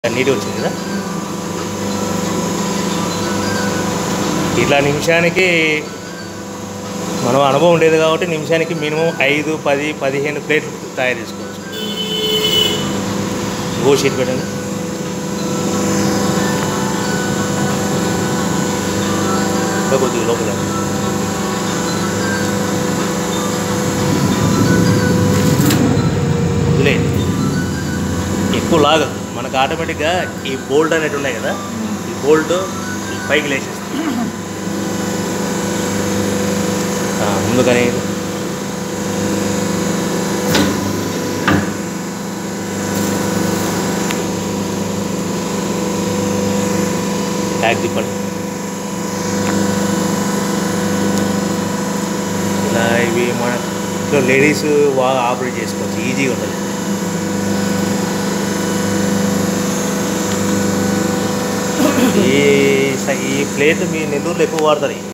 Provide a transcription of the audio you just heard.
నీట్గా వచ్చింది కదా ఇట్లా నిమిషానికి మనం అనుభవం ఉండేది కాబట్టి నిమిషానికి మినిమం ఐదు పది పదిహేను ప్లేట్లు తయారు చేసుకోవచ్చు గో షీట్ పెట్టండి ఇంకా కొద్దిగా లోపల వదిలే ఎక్కువ లాగదు మనకు ఆటోమేటిక్గా ఈ బోల్ట్ అనేవి ఉన్నాయి కదా ఈ బోల్ట్ పైకి లేచేస్తుంది ఆ, ముందుకని బ్యాగ్ తిప్పండి ఇలా ఇవి మన ఇంట్లో లేడీస్ బాగా ఆపరేట్ చేసుకోవచ్చు ఈజీగా ఉంటుంది ఈ స- ఈ ప్లేట్ మీ నెల్లూరులో ఎక్కువ వాడతారు